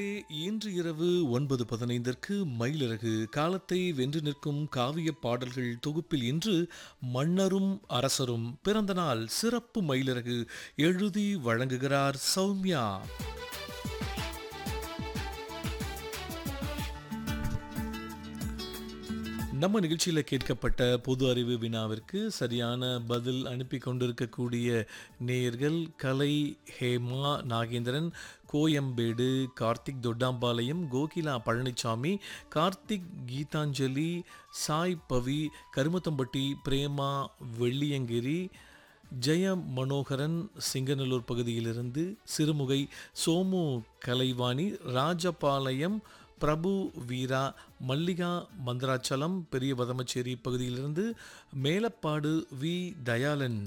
இன்று இரவு ஒன்பது பதினைந்திற்கு மயிலிறகு காலத்தை வென்று நிற்கும் காவிய பாடல்கள் தொகுப்பில் இன்று மன்னரும் அரசரும் பிறந்த நாள் சிறப்பு மயிலிறகு எழுதி வழங்குகிறார் சௌமியா நம்ம நிகழ்ச்சியில் கேட்கப்பட்ட பொது அறிவு வினாவிற்கு சரியான பதில் அனுப்பி கொண்டிருக்கக்கூடிய நேயர்கள் கலை ஹேமா நாகேந்திரன் கோயம்பேடு கார்த்திக் தொட்டாம்பாளையம் கோகிலா பழனிசாமி கார்த்திக் கீதாஞ்சலி சாய் பவி கருமத்தம்பட்டி பிரேமா வெள்ளியங்கிரி ஜெய மனோகரன் சிங்கநல்லூர் பகுதியிலிருந்து சிறுமுகை சோமு கலைவாணி ராஜபாளையம் பிரபு வீரா மல்லிகா மந்திராச்சலம் பெரிய வதமச்சேரி பகுதியிலிருந்து மேலப்பாடு வி தயாளன்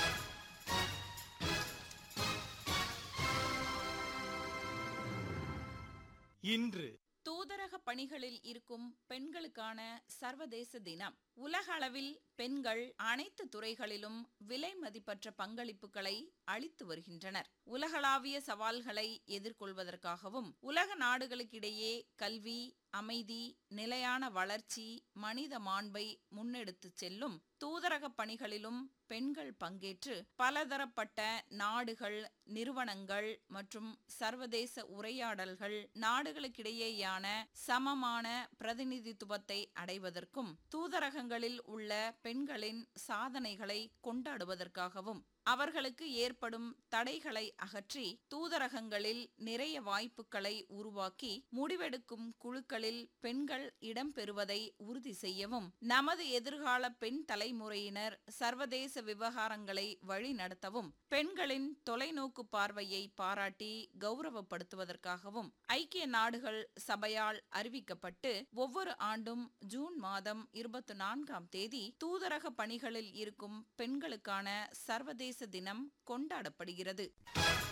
இன்று தூதரக பணிகளில் இருக்கும் பெண்களுக்கான சர்வதேச தினம் உலக அளவில் பெண்கள் அனைத்து துறைகளிலும் விலை மதிப்பற்ற பங்களிப்புகளை அளித்து வருகின்றனர் உலகளாவிய சவால்களை எதிர்கொள்வதற்காகவும் உலக நாடுகளுக்கிடையே கல்வி அமைதி நிலையான வளர்ச்சி மனித மாண்பை முன்னெடுத்துச் செல்லும் தூதரக பணிகளிலும் பெண்கள் பங்கேற்று பலதரப்பட்ட நாடுகள் நிறுவனங்கள் மற்றும் சர்வதேச உரையாடல்கள் நாடுகளுக்கிடையேயான சமமான பிரதிநிதித்துவத்தை அடைவதற்கும் தூதரகங்களில் உள்ள பெண்களின் சாதனைகளை கொண்டாடுவதற்காகவும் அவர்களுக்கு ஏற்படும் தடைகளை அகற்றி தூதரகங்களில் நிறைய வாய்ப்புகளை உருவாக்கி முடிவெடுக்கும் குழுக்களில் பெண்கள் இடம்பெறுவதை உறுதி செய்யவும் நமது எதிர்கால பெண் தலைமுறையினர் சர்வதேச விவகாரங்களை வழிநடத்தவும் பெண்களின் தொலைநோக்கு பார்வையை பாராட்டி கௌரவப்படுத்துவதற்காகவும் ஐக்கிய நாடுகள் சபையால் அறிவிக்கப்பட்டு ஒவ்வொரு ஆண்டும் ஜூன் மாதம் இருபத்தி நான்காம் தேதி தூதரக பணிகளில் இருக்கும் பெண்களுக்கான சர்வதேச தினம் கொண்டாடப்படுகிறது